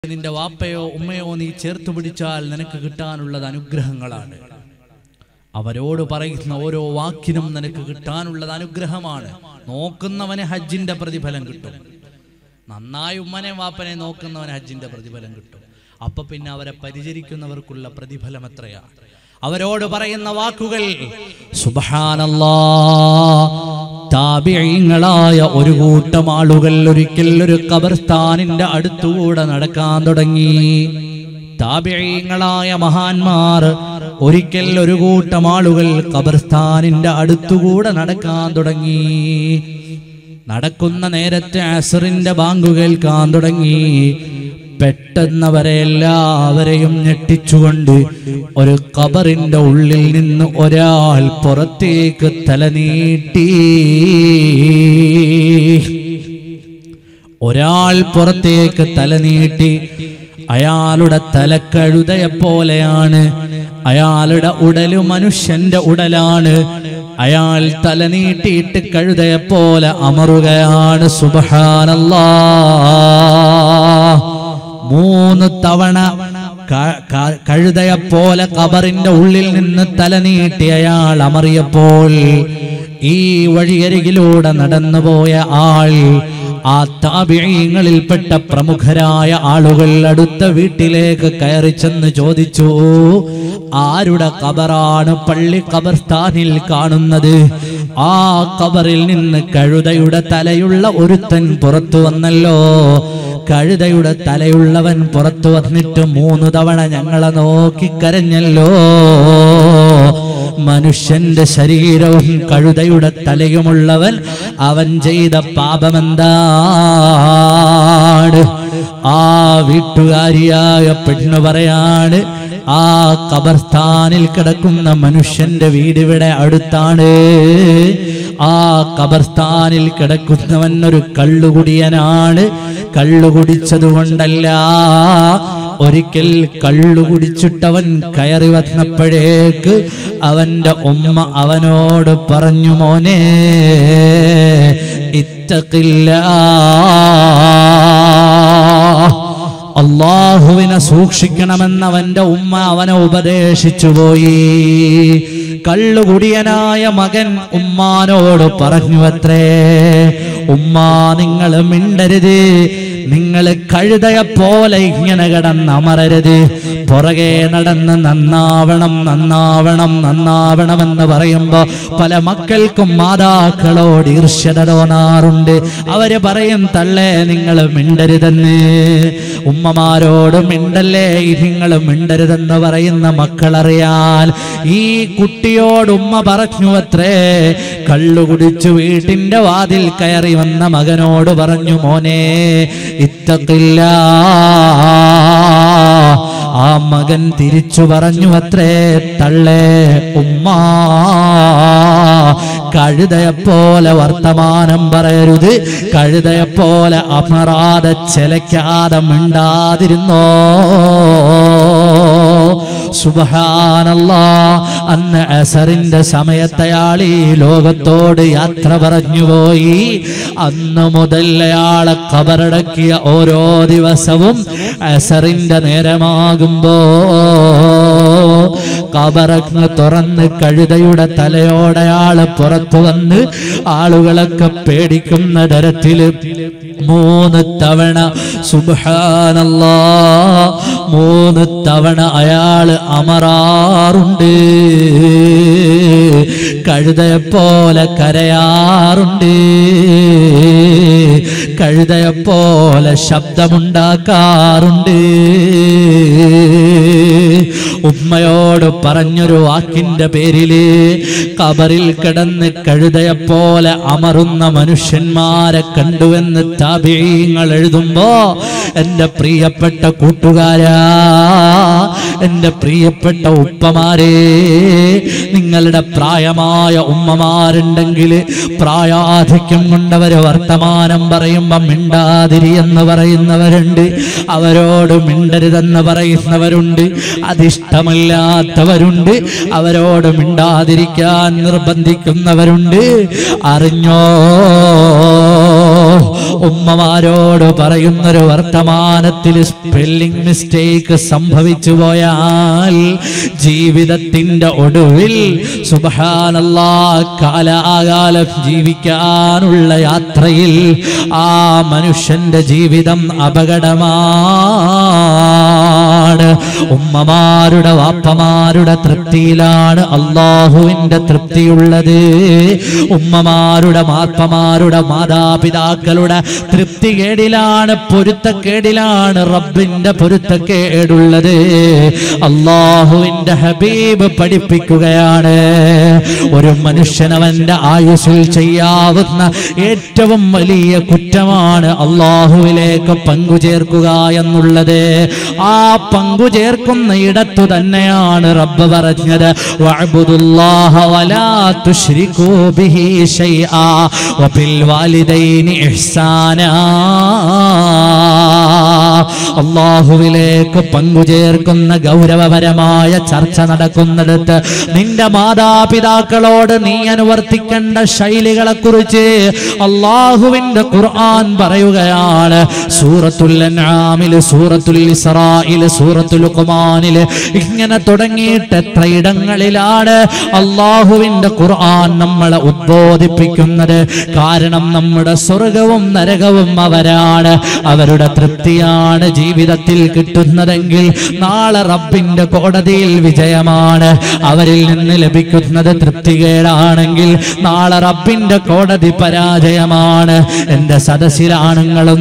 നിന്റെ വാപ്പയോ ഉമ്മയോ നീ ചേർത്ത് പിടിച്ചാൽ നിനക്ക് കിട്ടാനുള്ളത് അനുഗ്രഹങ്ങളാണ് അവരോട് പറയുന്ന ഓരോ വാക്കിനും നിനക്ക് കിട്ടാനുള്ളത് അനുഗ്രഹമാണ് നോക്കുന്നവന് ഹജ്ജിന്റെ പ്രതിഫലം കിട്ടും നന്നായി ഉമ്മനെ വാപ്പനെ നോക്കുന്നവന് ഹജ്ജിന്റെ പ്രതിഫലം കിട്ടും അപ്പൊ പിന്നെ അവരെ പരിചരിക്കുന്നവർക്കുള്ള പ്രതിഫലം എത്രയാണ് അവരോട് പറയുന്ന വാക്കുകൾ സുബഹാനല്ലാ താപിഴങ്ങളായ ഒരു കൂട്ടം ആളുകൾ ഒരിക്കൽ ഒരു കബർസ്ഥാനിന്റെ അടുത്തുകൂടെ നടക്കാൻ തുടങ്ങി താപിഴങ്ങളായ മഹാന്മാർ ഒരിക്കൽ ഒരു കൂട്ടം ആളുകൾ കബർസ്ഥാനിന്റെ അടുത്തുകൂടെ നടക്കാൻ തുടങ്ങി നടക്കുന്ന നേരത്തെ അസറിന്റെ ബാങ്ക് കേൾക്കാൻ തുടങ്ങി പെട്ടെന്നവരെ എല്ലാവരെയും ഞെട്ടിച്ചുകൊണ്ട് ഒരു കബറിന്റെ ഉള്ളിൽ നിന്ന് ഒരാൾ പുറത്തേക്ക് തലനീട്ടി ഒരാൾ പുറത്തേക്ക് തലനീട്ടി അയാളുടെ തലക്കഴുതയെ പോലെയാണ് അയാളുടെ ഉടല് മനുഷ്യന്റെ ഉടലാണ് അയാൾ തലനീട്ടിയിട്ട് കഴുതയെ പോലെ അമറുകയാണ് സുബഹാനല്ലാ മൂന്ന് തവണ ക- ക- കഴുതയെ പോലെ കബറിന്റെ ഉള്ളിൽ നിന്ന് തലനീട്ടി അയാൾ അമറിയപ്പോൾ ഈ വഴിയരികിലൂടെ നടന്നുപോയ ആൾ ആ താപിഴയങ്ങളിൽപ്പെട്ട പ്രമുഖരായ ആളുകൾ അടുത്ത വീട്ടിലേക്ക് കയറി ചെന്ന് ചോദിച്ചു ആരുടെ കബറാണ് പള്ളി കബർസ്ഥാനിൽ കാണുന്നത് ആ കബറിൽ നിന്ന് കഴുതയുടെ തലയുള്ള ഒരുത്തൻ പുറത്തു വന്നല്ലോ കഴുതയുടെ തലയുള്ളവൻ പുറത്തു വന്നിട്ട് മൂന്ന് തവണ ഞങ്ങളെ നോക്കി കരഞ്ഞല്ലോ മനുഷ്യന്റെ ശരീരവും കഴുതയുടെ തലയുമുള്ളവൻ അവൻ ചെയ്ത പാപമെന്താണ് ആ വീട്ടുകാരിയായ പെണ്ണു പറയാണ് ആ കബർസ്ഥാനിൽ കിടക്കുന്ന മനുഷ്യന്റെ വീട് ഇവിടെ അടുത്താണ് ആ കബർസ്ഥാനിൽ കിടക്കുന്നവൻ ഒരു കള്ളുകുടിയനാണ് കള്ളുകുടിച്ചതുകൊണ്ടല്ല ഒരിക്കൽ കള്ളു കുടിച്ചിട്ടവൻ കയറി വന്നപ്പോഴേക്ക് അവന്റെ ഉമ്മ അവനോട് പറഞ്ഞു മോനെ ഇത്തക്കില്ല അള്ളാഹുവിനെ സൂക്ഷിക്കണമെന്ന് അവന്റെ ഉമ്മ അവനെ ഉപദേശിച്ചു പോയി കള്ളുകുടിയനായ മകൻ ഉമ്മാനോട് പറഞ്ഞു അത്രേ ഉമ്മ നിങ്ങൾ മിണ്ടരുത് നിങ്ങൾ കഴുതയെ പോലെ ഇങ്ങനെ കിടന്നമരരുത് പുറകെ നടന്ന് നന്നാവണം നന്നാവണം നന്നാവണമെന്ന് പറയുമ്പോ പല മക്കൾക്കും മാതാക്കളോട് ഈർഷ്യത തോന്നാറുണ്ട് അവര് പറയും തള്ളേ നിങ്ങൾ മിണ്ടരുതെന്ന് ഉമ്മമാരോട് മിണ്ടല്ലേ നിങ്ങൾ മിണ്ടരുതെന്ന് പറയുന്ന മക്കളറിയാൽ ഈ കുട്ടിയോട് ഉമ്മ പറഞ്ഞു അത്രേ കള്ളു കുടിച്ചു വീട്ടിന്റെ വാതിൽ കയറി വന്ന മകനോട് പറഞ്ഞു മോനെ ഇത്തക്കില്ല ആ മകൻ തിരിച്ചു പറഞ്ഞു അത്രേ തള്ളേ ഉമ്മ കഴുതയെപ്പോലെ വർത്തമാനം പറയരുത് കഴുതയെപ്പോലെ അമറാതെ ചെലക്കാതെ മിണ്ടാതിരുന്നോ സുബഹാനല്ലാ അന്ന് അസറിന്റെ സമയത്തയാൾ ഈ ലോകത്തോട് യാത്ര പറഞ്ഞുപോയി അന്ന് മുതൽ അയാളെ കബറടക്കിയ ഓരോ ദിവസവും അസറിന്റെ നേരമാകുമ്പോ കബറങ്ങ് തുറന്ന് കഴുതയുടെ തലയോടയാള് പുറത്തു വന്ന് ആളുകളൊക്കെ പേടിക്കുന്ന തരത്തില് മൂന്ന് തവണ സുബഹാനല്ലാ മൂന്ന് തവണ അയാള് അമറാറുണ്ട് കഴുതയെപ്പോലെ കരയാറുണ്ട് കഴുതയെപ്പോലെ ശബ്ദമുണ്ടാക്കാറുണ്ട് ഉമ്മയോട് പറഞ്ഞൊരു വാക്കിന്റെ പേരില് കബറിൽ കിടന്ന് കഴുതയെപ്പോലെ അമറുന്ന മനുഷ്യന്മാരെ കണ്ടുവെന്ന് താപീങ്ങൾ എഴുതുമ്പോ എന്റെ പ്രിയപ്പെട്ട കൂട്ടുകാരാ എന്റെ പ്രിയപ്പെട്ട ഉപ്പമാരെ നിങ്ങളുടെ പ്രായമായ ഉമ്മമാരുണ്ടെങ്കിൽ പ്രായാധിക്യം കൊണ്ടവര് വർത്തമാനം പറയുമ്പോ മിണ്ടാതിരി എന്ന് പറയുന്നവരുണ്ട് അവരോട് മിണ്ടരുതെന്ന് പറയുന്നവരുണ്ട് അതിഷ്ടമല്ലാത്തവരുണ്ട് അവരോട് മിണ്ടാതിരിക്കാൻ നിർബന്ധിക്കുന്നവരുണ്ട് അറിഞ്ഞോ ഉമ്മമാരോട് പറയുന്നൊരു വർത്തമാനത്തിൽ സ്പെല്ലിംഗ് മിസ്റ്റേക്ക് സംഭവിച്ചു പോയാൽ ജീവിതത്തിന്റെ ഒടുവിൽ സുബഹാനല്ലാ കാലാകാലം ജീവിക്കാനുള്ള യാത്രയിൽ ആ മനുഷ്യന്റെ ജീവിതം അപകടമാണ് ഉമ്മമാരുടെ വാപ്പമാരുടെ തൃപ്തിയിലാണ് അള്ളാഹുവിന്റെ തൃപ്തിയുള്ളത് ഉമ്മമാരുടെ മാപ്പമാരുടെ മാതാപിതാക്കളുടെ തൃപ്തികേടിലാണ് പൊരുത്തക്കേടിലാണ് റബ്ബിന്റെ പൊരുത്തക്കേടുള്ളത് അള്ളാഹുവിന്റെ ഹബീബ് പഠിപ്പിക്കുകയാണ് ഒരു മനുഷ്യനവന്റെ ആയുസ്സിൽ ചെയ്യാവുന്ന ഏറ്റവും വലിയ കുറ്റമാണ് അള്ളാഹുവിലേക്ക് പങ്കുചേർക്കുക എന്നുള്ളത് ആ പങ്കു ചേർക്കുന്ന ഇടത്തു തന്നെയാണ് റബ്ബ് പറഞ്ഞത് വഅബ്ദുല്ലാഹ വലാ തുശ്രികൂ ബിഹി ശൈആ വബിൽ വാലിദൈനി ഇഹ്സാനാ അള്ളാഹുവിലേക്ക് പങ്കുചേർക്കുന്ന ഗൗരവപരമായ ചർച്ച നടക്കുന്നിടത്ത് നിന്റെ മാതാപിതാക്കളോട് നീ അനുവർത്തിക്കേണ്ട ശൈലികളെ കുറിച്ച് അള്ളാഹുവിന്റെ ഖുർആൻ പറയുകയാണ് സൂറത്തുൽ അൻആമിൽ സൂറത്തുൽ ഇസ്രായിൽ സൂറത്തുൽ ഖുമാനിൽ ഇങ്ങനെ തുടങ്ങിയിട്ട് എത്ര ഇടങ്ങളിലാണ് അള്ളാഹുവിന്റെ ഖുർആൻ നമ്മളെ ഉദ്ബോധിപ്പിക്കുന്നത് കാരണം നമ്മുടെ സ്വർഗവും നരകവും അവരാണ് അവരുടെ തൃപ്തിയാണ് ജീവിതത്തിൽ കിട്ടുന്നതെങ്കിൽ നാളെ റബ്ബിന്റെ കോടതിയിൽ വിജയമാണ് അവരിൽ നിന്ന് ലഭിക്കുന്നത് തൃപ്തികേടാണെങ്കിൽ നാളെ റബ്ബിന്റെ കോടതി പരാജയമാണ് എന്റെ സദസ്സിലാണുങ്ങളും